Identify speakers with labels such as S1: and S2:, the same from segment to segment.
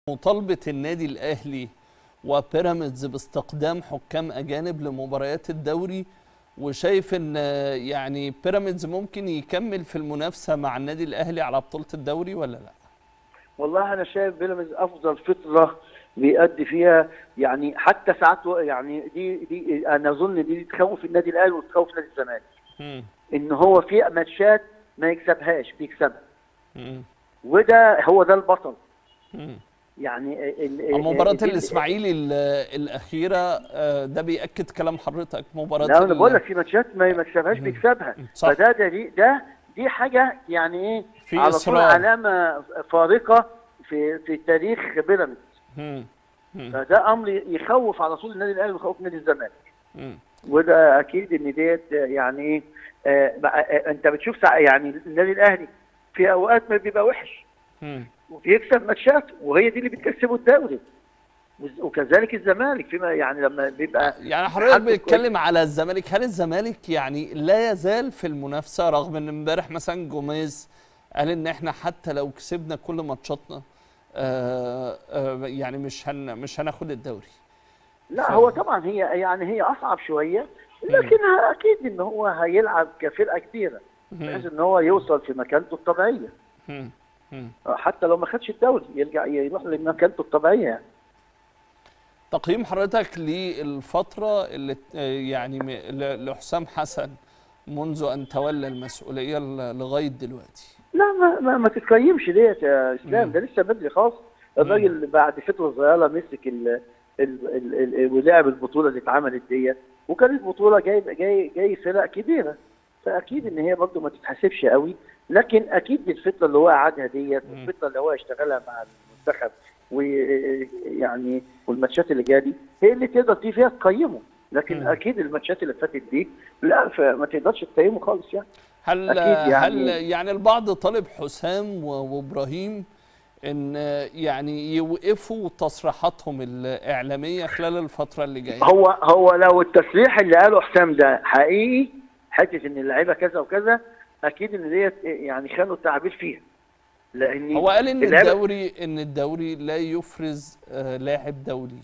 S1: مطالبة النادي الأهلي وبيراميدز باستقدام حكام أجانب لمباريات الدوري وشايف ان يعني بيراميدز ممكن يكمل في المنافسة مع النادي الأهلي على بطولة الدوري ولا لا؟
S2: والله انا شايف بيراميدز افضل فتره بيأدي فيها يعني حتى ساعات يعني دي دي انا اظن دي تخوف النادي الاهلي وتخوف نادي الزمالك
S1: مم.
S2: ان هو في ماتشات ما يكسبهاش بيكسبها
S1: مم.
S2: وده هو ده البطل
S1: مم.
S2: يعني ال- ال-
S1: مباراة
S2: دي-
S1: الإسماعيلي ال- الأخيرة آه، ده بيأكد كلام حضرتك مباراة
S2: لا انا
S1: ال-
S2: بقول لك في ماتشات ما ما يكسبهاش بيكسبها
S1: صح.
S2: فده ده دي ده دي حاجه يعني ايه
S1: في
S2: على طول
S1: إصرار.
S2: علامه فارقه في في تاريخ بيراميدز
S1: مم. مم.
S2: فده امر يخوف على طول النادي الاهلي ويخوف نادي الزمالك
S1: مم.
S2: وده اكيد ان ديت يعني ايه آه بقى- آه انت بتشوف سع- يعني النادي الاهلي في اوقات ما بيبقى وحش
S1: مم.
S2: وبيكسب ماتشات وهي دي اللي بتكسبه الدوري وز- وكذلك الزمالك فيما يعني لما بيبقى
S1: يعني حضرتك
S2: حد
S1: بتتكلم على الزمالك هل الزمالك يعني لا يزال في المنافسه رغم ان امبارح مثلا جوميز قال ان احنا حتى لو كسبنا كل ماتشاتنا آه آه يعني مش هن مش هناخد الدوري
S2: لا
S1: ف-
S2: هو طبعا هي يعني هي اصعب شويه لكن ه- اكيد ان هو هيلعب كفرقه كبيره بحيث ان هو يوصل في مكانته الطبيعيه
S1: مم. مم.
S2: حتى لو ما خدش الدوري يرجع يروح لمكانته الطبيعيه يعني.
S1: تقييم حضرتك للفتره اللي آه، يعني م- ل- لحسام حسن منذ ان تولى المسؤوليه ل- لغايه دلوقتي
S2: لا ما ما, ما تتقيمش ديت يا اسلام ده لسه بدري خالص الراجل بعد فتره صغيره مسك ال ال ال ال ولعب البطوله اللي اتعملت ديت وكانت بطوله جاي جاي جاي فرق كبيره فاكيد ان هي برضه ما تتحسبش قوي لكن اكيد الفتره اللي هو قعدها ديت
S1: مم.
S2: والفتره اللي هو اشتغلها مع المنتخب ويعني والماتشات اللي جايه دي هي اللي تقدر تيجي فيها تقيمه لكن
S1: مم.
S2: اكيد الماتشات اللي فاتت دي لا فما تقدرش تقيمه خالص يعني
S1: هل
S2: أكيد
S1: هل
S2: يعني-
S1: يعني البعض طالب حسام و- وابراهيم ان يعني يوقفوا تصريحاتهم الاعلاميه خلال الفتره اللي جايه
S2: هو هو لو التصريح اللي قاله حسام ده حقيقي حته ان اللعيبه كذا وكذا اكيد ان ديت يعني خانوا التعبير فيها لان
S1: هو قال ان
S2: اللعيبة-
S1: الدوري ان الدوري لا يفرز آه، لاعب دولي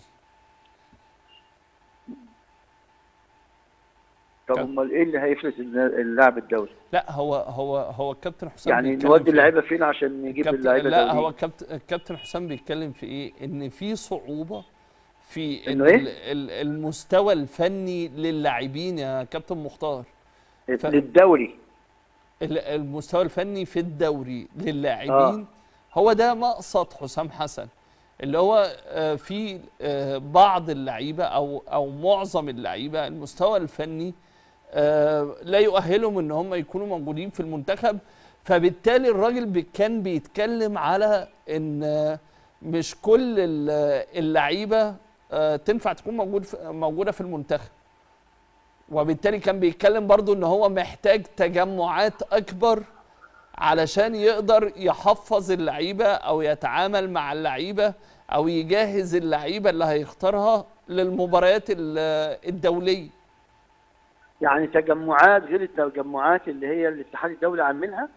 S2: طب
S1: كان-
S2: امال ايه اللي هيفلس اللاعب الدولي؟
S1: لا هو هو هو الكابتن حسام
S2: يعني
S1: بيتكلم
S2: نودي
S1: في-
S2: اللعيبه فين عشان نجيب
S1: كابتن
S2: اللعيبه
S1: لا
S2: دولية؟
S1: هو الكابتن الكابتن حسام بيتكلم في ايه ان في صعوبه في
S2: إنه
S1: ال-
S2: إيه؟
S1: ال- المستوى الفني للاعبين يا كابتن مختار ف-
S2: للدوري
S1: ال- المستوى الفني في الدوري للاعبين
S2: آه.
S1: هو ده مقصد حسام حسن اللي هو آه، في آه، بعض اللعيبه او او معظم اللعيبه المستوى الفني آه، لا يؤهلهم ان هم يكونوا موجودين في المنتخب فبالتالي الراجل بي- كان بيتكلم على ان آه، مش كل ال- اللعيبه آه، تنفع تكون موجود في- موجوده في المنتخب وبالتالي كان بيتكلم برضو ان هو محتاج تجمعات اكبر علشان يقدر يحفظ اللعيبه او يتعامل مع اللعيبه او يجهز اللعيبه اللي هيختارها للمباريات ال- الدوليه
S2: يعني تجمعات غير التجمعات اللي هي الاتحاد الدولي عاملها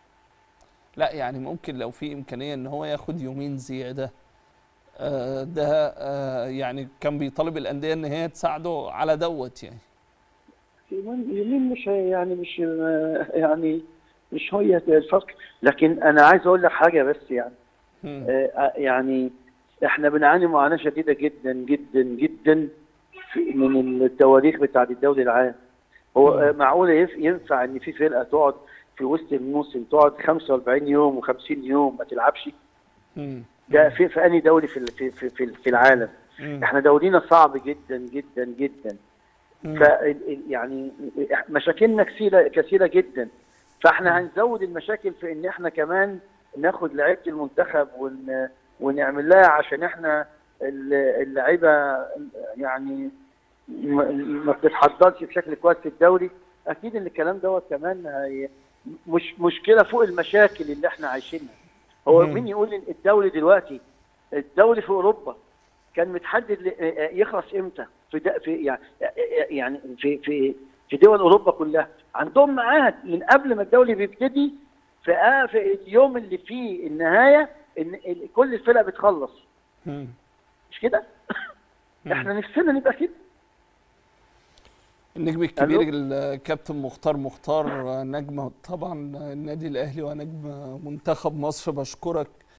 S1: لا يعني ممكن لو في امكانيه ان هو ياخد يومين زياده آه، ده آه، يعني كان بيطالب الانديه ان هي تساعده على دوت يعني
S2: يمين يمين مش هي- يعني مش يعني مش هي الفرق لكن انا عايز اقول لك حاجه بس يعني
S1: مم.
S2: آه، يعني احنا بنعاني معاناه شديده جدا جدا جدا في- من التواريخ بتاعت الدوري العام هو
S1: مم.
S2: آه، معقوله يف- ينفع ان في فرقه تقعد في وسط الموسم تقعد 45 يوم و50 يوم ما تلعبش
S1: مم.
S2: ده في في انهي دوري في ال- في في في, في العالم
S1: مم.
S2: احنا دورينا صعب جدا جدا جدا
S1: مم.
S2: ف يعني مشاكلنا كثيره كثيره جدا فاحنا هنزود المشاكل في ان احنا كمان ناخد لعيبه المنتخب ون ونعمل لها عشان احنا ال- اللعيبه يعني ما ما بتتحضرش بشكل كويس في الدوري اكيد ان الكلام دوت كمان هي مش مشكله فوق المشاكل اللي احنا عايشينها هو
S1: مم.
S2: مين يقول ان الدوري دلوقتي الدوري في اوروبا كان متحدد ل- يخلص امتى في د- في يعني يعني في في في دول اوروبا كلها عندهم ميعاد من قبل ما الدوري بيبتدي في آه في اليوم اللي فيه النهايه ان ال- كل الفرق بتخلص
S1: مم.
S2: مش كده احنا نفسنا نبقى كده
S1: النجم الكبير الكابتن مختار مختار نجم طبعا النادي الاهلي ونجم منتخب مصر بشكرك